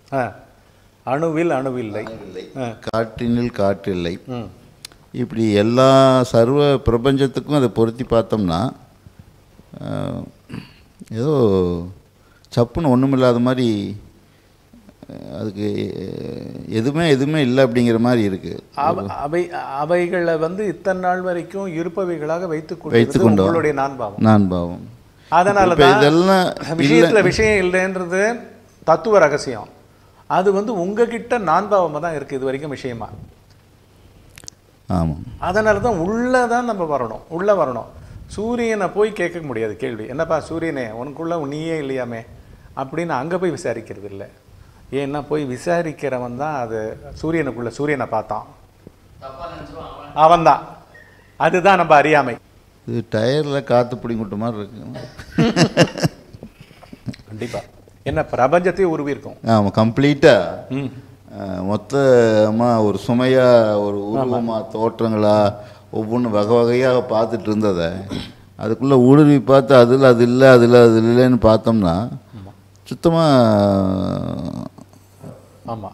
ஆ அணுவில் அணுவில்லை ஆ காற்றினில் காற்றில்லை ம் இப்படி எல்லா சர்வ பிரபஞ்சத்துக்கும் அதை பொருத்தி பார்த்தோம்னா அஹ், ஏதோ சப்புன்னு ஒன்றுமில்லாத மாதிரி அஹ், அதுக்கு எதுவுமே எதுவுமே இல்லை அப்படிங்கிற மாதிரி இருக்குது அவ- அவை அவைகளை வந்து இத்தனை நாள் வரைக்கும் இருப்பவைகளாக வைத்துக் வைத்துக் கொண்டு கொண்டோம். உங்களுடைய நான்பாவம் நான் பாவம் அதனால இப்ப தான் இதெல்லாம் விஷயத்துல விஷயம் இல்லைன்றது தத்துவ ரகசியம் அது வந்து உங்ககிட்ட நான்பாவமா தான் இருக்கு இது வரைக்கும் விஷயமா ஆமாம் அதனால தான் உள்ளே தான் நம்ம வரணும் உள்ளே வரணும் சூரியனை போய் கேட்க முடியாது கேள்வி என்னப்பா சூரியனே உனக்குள்ள நீயே இல்லையாமே அப்படின்னு அங்கே போய் விசாரிக்கிறது இல்லை ஏன்னா போய் விசாரிக்கிறவன் தான் அது சூரியனுக்குள்ள சூரியனை பார்த்தான் அவன்தான் அதுதான் நம்ம அறியாமை இது டயரில் காற்று பிடிங்கிட்ட மாதிரி இருக்கு கண்டிப்பா என்ன பிரபஞ்சத்தையே உருவி இருக்கும் ஆமாம் கம்ப்ளீட்டாக ம் மொத்தமாக ஒரு சுமையாக ஒரு உருவமாக தோற்றங்களா ஒவ்வொன்றும் வகை வகையாக பார்த்துட்டு இருந்ததை அதுக்குள்ளே ஊடுருவி பார்த்து அதில் அது இல்லை அதில் அது இல்லைன்னு பார்த்தோம்னா சுத்தமாக ஆமா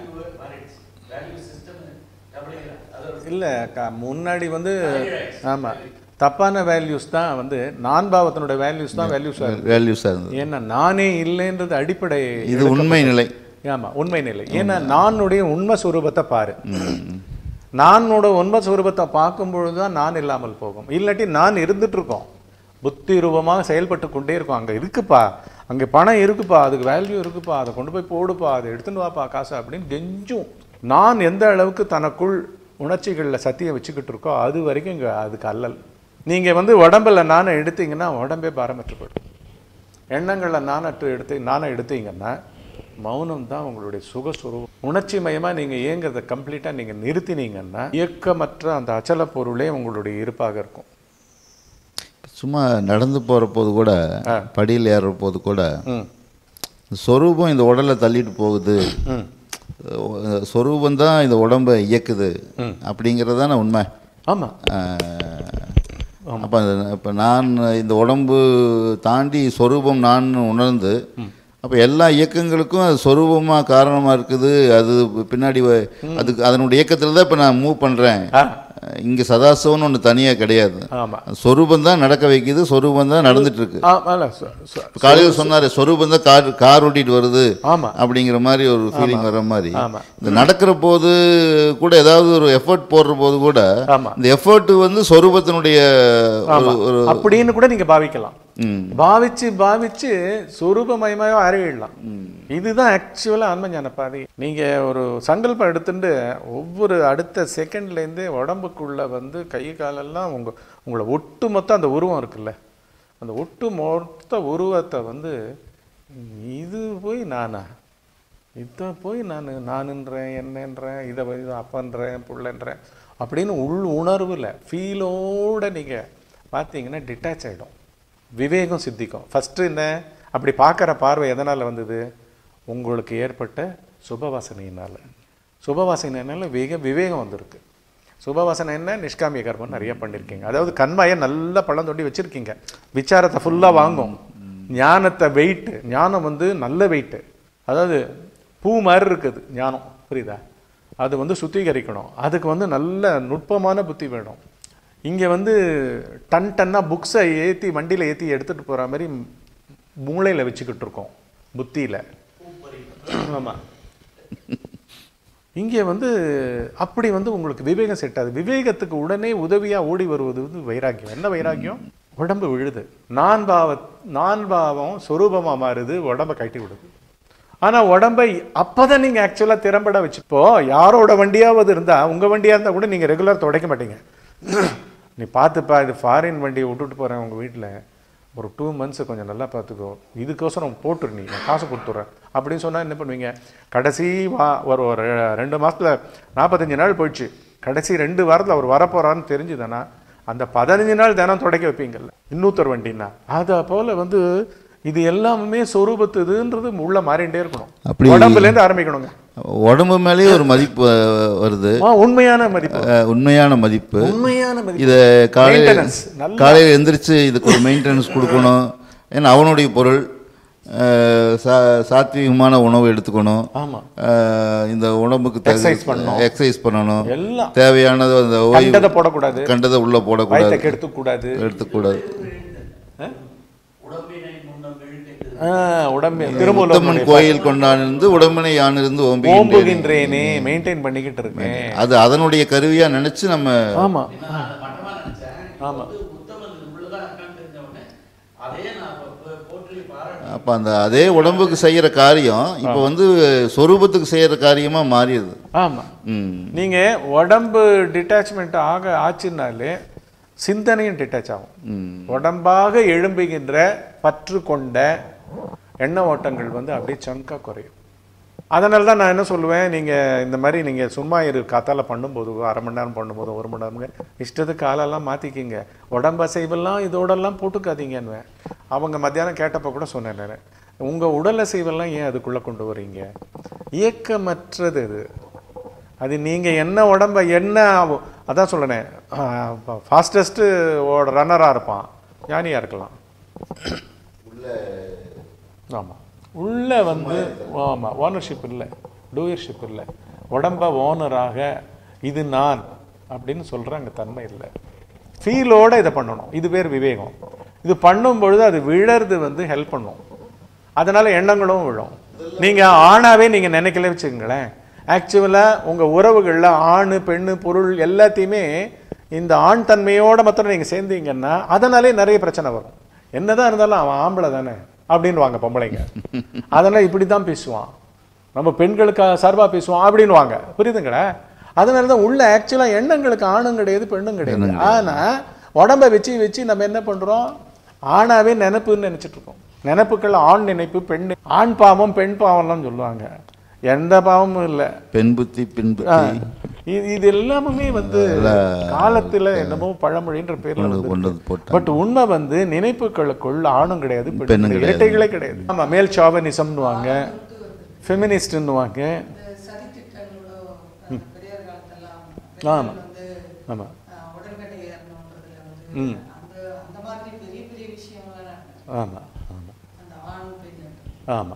இல்ல க- முன்னாடி வந்து ஆமா தப்பான வேல்யூஸ் தான் வந்து நான் பாவத்தினோட வேல்யூஸ் தான் வேல்யூஸ் வேல்யூஸாக இருந்தது ஏன்னா நானே இல்லைன்றது அடிப்படை இது உண்மை நிலை ஆமா உண்மை நிலை ஏன்னா நானுடைய உண்மை சுரூபத்தை பாரு நானோட உண்மை சுரூபத்தை பார்க்கும் பொழுது தான் நான் இல்லாமல் போகும் இல்லாட்டி நான் இருந்துட்டு இருக்கோம் புத்தி ரூபமாக செயல்பட்டு கொண்டே இருக்கும் அங்க இருக்குப்பா அங்க பணம் இருக்குப்பா அதுக்கு வேல்யூ இருக்குப்பா அதை கொண்டு போய் போடுப்பா அதை எடுத்துன்னு வாப்பா காசு அப்படின்னு கெஞ்சும் நான் எந்த அளவுக்கு தனக்குள் உணர்ச்சிகளில் சத்தியம் வச்சுக்கிட்டு இருக்கோ அது வரைக்கும் இங்க அதுக்கு அல்லல் நீங்க வந்து உடம்புல நானை எடுத்தீங்கன்னா உடம்பே பாரமற்று போயிடும் எண்ணங்களை நானற்று எடுத்து நானை எடுத்தீங்கன்னா மௌனம் தான் உங்களுடைய சுகஸ்வரூபம் உணர்ச்சி மயமாக நீங்கள் இயங்குறதை கம்ப்ளீட்டாக நீங்கள் நிறுத்தினீங்கன்னா இயக்கமற்ற அந்த அச்சல பொருளே உங்களுடைய இருப்பாக இருக்கும் சும்மா நடந்து போகிற போது கூட படியில் ஏறுற போது கூட ம் சொரூபம் இந்த உடலை தள்ளிட்டு போகுது ம் சொரூபம் தான் இந்த உடம்பை இயக்குது அப்படிங்கிறது தானே உண்மை ஆமாம் அப்போ இப்போ நான் இந்த உடம்பு தாண்டி சொரூபம் நான் உணர்ந்து அப்போ எல்லா இயக்கங்களுக்கும் அது சொரூபமாக காரணமாக இருக்குது அது பின்னாடி வ- அதுக்கு அதனுடைய இயக்கத்தில் தான் இப்போ நான் மூவ் பண்ணுறேன் ஆ இங்கே சதாசிவம்னு ஒன்று தனியாக கிடையாது ஆமாம் சொரூபம் தான் நடக்க வைக்குது சொரூபம் தான் நடந்துட்டு இருக்கு ஆமாம் காலையில் சொன்னார் சொரூபம் தான் கார் கார் ஓட்டிட்டு வருது ஆமாம் அப்படிங்கிற மாதிரி ஒரு ஃபீலிங் வர்ற மாதிரி ஆமா. இந்த நடக்கிற போது கூட ஏதாவது ஒரு எஃபர்ட் போடுற போது கூட ஆமா. இந்த எஃபர்ட் வந்து சொரூபத்தினுடைய ஒரு ஒரு அப்படின்னு கூட நீங்கள் பாவிக்கலாம் ம், பாவிச்சு பாவிச்சு சுரூபமயமாக அறிவிடலாம் இதுதான் ஆக்சுவலாக ஆன்ம ஞான பாதை நீங்கள் ஒரு சங்கல்பம் எடுத்துட்டு ஒவ்வொரு அடுத்த செகண்ட்லேருந்தே உடம்புக்குள்ள வந்து கை காலெல்லாம் உங்கள் உங்களை ஒட்டு மொத்தம் அந்த உருவம் இருக்குல்ல அந்த ஒட்டு மொத்த உருவத்தை வந்து இது போய் நானா இதை போய் நான் நானுன்றேன் என்னன்றேன் இதை போய் இதை அப்பன்றேன் புள்ளன்றேன் அப்படின்னு உள் உணர்வில் ஃபீலோட நீங்கள் பார்த்தீங்கன்னா டிட்டாச் ஆகிடும் விவேகம் சித்திக்கும் ஃபஸ்ட்டு என்ன அப்படி பார்க்குற பார்வை எதனால் வந்தது உங்களுக்கு ஏற்பட்ட சுபவாசனையினால் சுபவாசனையினால வேக விவேகம் வந்திருக்கு சுபவாசனை என்ன நிஷ்காமிய கர்மம் நிறைய பண்ணியிருக்கீங்க அதாவது கண்மாயை நல்லா பள்ளம் தோண்டி வச்சுருக்கீங்க விசாரத்தை ஃபுல்லாக வாங்கும் ஞானத்தை வெயிட்டு ஞானம் வந்து நல்ல வெயிட்டு அதாவது பூ மாதிரி இருக்குது ஞானம் புரியுதா அது வந்து சுத்திகரிக்கணும் அதுக்கு வந்து நல்ல நுட்பமான புத்தி வேணும் இங்கே வந்து டன் டன்னாக புக்ஸை ஏற்றி வண்டியில் ஏற்றி எடுத்துகிட்டு போகிற மாதிரி மூளையில் வச்சுக்கிட்டு இருக்கோம் புத்தியில் ஆமாம் இங்கே வந்து அப்படி வந்து உங்களுக்கு விவேகம் செட் ஆகுது விவேகத்துக்கு உடனே உதவியாக ஓடி வருவது வந்து வைராக்கியம் என்ன வைராக்கியம் உடம்பு விழுது நான் பாவ நான் பாவம் சொரூபமாக மாறுது உடம்பை கட்டி விடுது ஆனால் உடம்பை அப்பதான் நீங்கள் ஆக்சுவலாக திறம்பட வச்சுப்போ யாரோட வண்டியாவது இருந்தால் உங்கள் வண்டியாக இருந்தால் கூட நீங்கள் ரெகுலர் துடைக்க மாட்டீங்க நீ பார்த்துப்பா இது ஃபாரின் வண்டியை விட்டுட்டு போகிறேன் உங்கள் வீட்டில் ஒரு டூ மந்த்ஸ் கொஞ்சம் நல்லா பார்த்துக்கோ இதுக்கோசரம் போட்டுரு நீ நான் காசு கொடுத்துட்றேன் அப்படின்னு சொன்னால் என்ன பண்ணுவீங்க கடைசி வா ஒரு ஒரு ரெண்டு மாசத்துல நாற்பத்தஞ்சு நாள் போயிடுச்சு கடைசி ரெண்டு வாரத்தில் அவர் வரப்போறான்னு தெரிஞ்சுதானா அந்த பதினஞ்சு நாள் தினம் துடைக்க வைப்பீங்கல்ல இன்னொருத்தர் வண்டின்னா அதை போல வந்து இது எல்லாமே சொரூபத்துதுன்றது உள்ள மாறிண்டே இருக்கணும் அப்படி- உடம்புலேருந்து ஆரம்பிக்கணுங்க உடம்பு மேலேயே ஒரு மதிப்பு அஹ், வருது ஆ, உண்மையான மதிப்பு அஹ், உண்மையான மதிப்பு உண்மையான மதிப்பு இதை காலையில் Maintenance. நல்ல காலையில் எந்திரிச்சு இதுக்கு ஒரு மெயின்டெனன்ஸ் கொடுக்கணும் ஏன்னா அவனுடைய பொருள் அஹ், சா- சாத்வீகமான உணவு எடுத்துக்கணும் ஆமா அஹ், இந்த உடம்புக்கு Exercise பண்ணணும். எக்ஸசைஸ் பண்ணணும் எல்லாம் தேவையானது அந்த ஓய்வு கண்டதை போடக்கூடாது கண்டதை உள்ள வயத்தை போடக்கூடாது கெடுத்துக்க கூடாது எடுத்துக்கூடாது ஆ, உடம்பு திருமூலர் உத்தமன் கோயில் கொண்டாடிருந்து உடம்பினை யானிருந்து ஓம்பி ஓம்புகின்றேனே மெயின்டைன் பண்ணிக்கிட்டு இருக்கேன் அது அதனுடைய கருவியா நினைச்சு நம்ம ஆமா நான் மட்டமா நினைச்சேன் ஆமா. வந்து உத்தமன் உள்ளதான் இருக்கான்னு தெரிஞ்ச உடனே அதே நான் போ- போ- போற்றி பாராட்டு அப்ப அந்த அதே உடம்புக்கு செய்யற காரியம் இப்ப வந்து சொரூபத்துக்கு செய்யற காரியமா மாறிடுது ஆமா ம் நீங்க உடம்பு டிட்டாச்மெண்ட் ஆக ஆச்சுனாலே சிந்தனையும் டிட்டாச் ஆகும் ம் உடம்பாக எழும்புகின்ற பற்று கொண்ட எண்ண ஓட்டங்கள் வந்து அப்படியே சங்கா குறையும் அதனால தான் நான் என்ன சொல்லுவேன் நீங்கள் இந்த மாதிரி நீங்கள் சும்மா இரு காத்தால பண்ணும்போது அரை மணி நேரம் பண்ணும்போது ஒரு மணி நேரம் இஷ்டத்துக்கு காலெல்லாம் மாற்றிக்கிங்க உடம்பு அசைவெல்லாம் இதோடெல்லாம் போட்டுக்காதீங்கன்னுவேன் அவங்க மத்தியானம் கேட்டப்போ கூட சொன்னேன் நான் உங்கள் உடல் அசைவெல்லாம் ஏன் அதுக்குள்ளே கொண்டு வர்றீங்க இயக்கமற்றது இது அது நீங்கள் என்ன உடம்ப என்ன ஆகும் அதான் சொல்லுனேன் ஃபாஸ்டஸ்ட்டு ரன்னராக இருப்பான் ஞானியாக இருக்கலாம் ஆமாம் உள்ள வந்து ஆமாம் ஓனர்ஷிப் இல்லை டூயர்ஷிப் இல்லை உடம்ப ஓனராக இது நான் அப்படின்னு சொல்கிற அங்கே தன்மை இல்லை ஃபீலோட இதை பண்ணணும் இது பேர் விவேகம் இது பண்ணும் பொழுது அது விழறது வந்து ஹெல்ப் பண்ணும் அதனால எண்ணங்களும் விழும் நீங்கள் ஆணாவே நீங்கள் நினைக்கல வச்சுக்கோங்களேன் ஆக்சுவலாக உங்கள் உறவுகளில் ஆண் பெண்ணு பொருள் எல்லாத்தையுமே இந்த ஆண் தன்மையோட மாத்திரம் நீங்கள் சேர்ந்தீங்கன்னா அதனாலே நிறைய பிரச்சனை வரும் என்னதான் இருந்தாலும் அவன் ஆம்பளை தானே அப்படின்னு வாங்க பொம்பளைங்க அதெல்லாம் இப்படி தான் பேசுவான் நம்ம பெண்களுக்கு சார்பாக பேசுவோம் அப்படின்னு வாங்க புரியுதுங்களா அதனால தான் உள்ள ஆக்சுவலாக எண்ணங்களுக்கு ஆணும் கிடையாது பெண்ணும் கிடையாது ஆனால் உடம்ப வச்சு வச்சு நம்ம என்ன பண்ணுறோம் ஆணாவே நினைப்புன்னு நினைச்சிட்டு இருக்கோம் நினைப்புகள் ஆண் நினைப்பு பெண் ஆண் பாவம் பெண் பாவம்லாம் சொல்லுவாங்க எந்த பாவமும் இல்லை பெண் புத்தி பின் புத்தி இது இது எல்லாமே வந்து காலத்துல என்னமோ பழமொழின்ற பேர்ல கொண்டு வந்து கொண்டு வந்து போட்டாங்க பட் உண்மை வந்து நினைப்புகளுக்குள் ஆணும் கிடையாது பெண்ணும் பெண்ணும் கிடையாது. கிடையாது. இரட்டைகளே கிடையாது ஆமா மேல் சாவனிசம்னுவாங்க ஃபெமினிஸ்ட்னுவாங்க இந்த சதித்திட்டங்களோட அஹ், பெரியார் காலத்தெல்லாம் ஆமா. பெண்கள் வந்து ஆமா அஹ், உடன்கட்டை ஏறணுன்றதுல வந்து ம். அந்த அந்த மாதிரி பெரிய பெரிய விஷயங்கள்லாம் நடக்குது. ஆமா ஆமா அந்த ஆண் பெண் ஆமா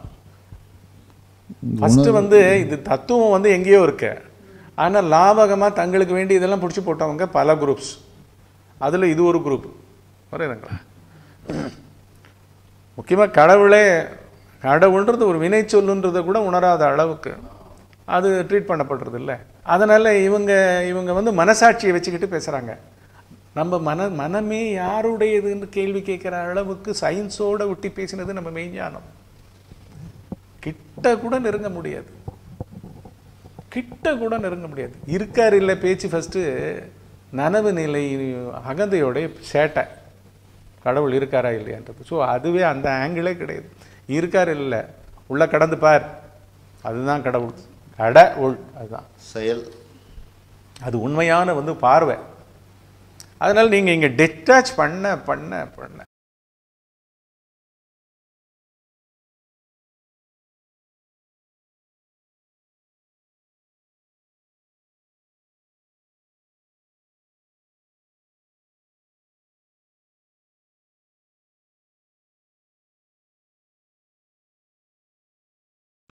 ஃபர்ஸ்ட் வந்து இது தத்துவம் வந்து எங்கேயோ இருக்கு ஆனா லாபகமா தங்களுக்கு வேண்டி இதெல்லாம் பிடிச்சி போட்டவங்க பல குரூப்ஸ் அதுல இது ஒரு குரூப் புரியுதுங்களா முக்கியமா கடவுளே கடவுள்ன்றது ஒரு வினை சொல்லுன்றதை கூட உணராத அளவுக்கு அது ட்ரீட் பண்ணப்படுறது இல்லை அதனால இவங்க இவங்க வந்து மனசாட்சியை வச்சுக்கிட்டு பேசுறாங்க நம்ம மன மனமே யாருடையதுன்னு கேள்வி கேட்குற அளவுக்கு சயின்ஸோட ஒட்டி பேசினது நம்ம மெய்ஞானம் கிட்ட கூட நெருங்க முடியாது கிட்ட கூட நெருங்க முடியாது இருக்கார் இல்லை பேச்சு ஃபஸ்ட்டு நனவு நிலை அகந்தையோட சேட்டை கடவுள் இருக்காரா இல்லையான்றது ஸோ அதுவே அந்த ஆங்கிளே கிடையாது இருக்கார் இல்லை உள்ள கடந்து பார் அதுதான் கடவுள் கட உள் அதுதான் செயல் அது உண்மையான வந்து பார்வை அதனால் நீங்கள் இங்கே டிட்டாச் பண்ண பண்ண பண்ண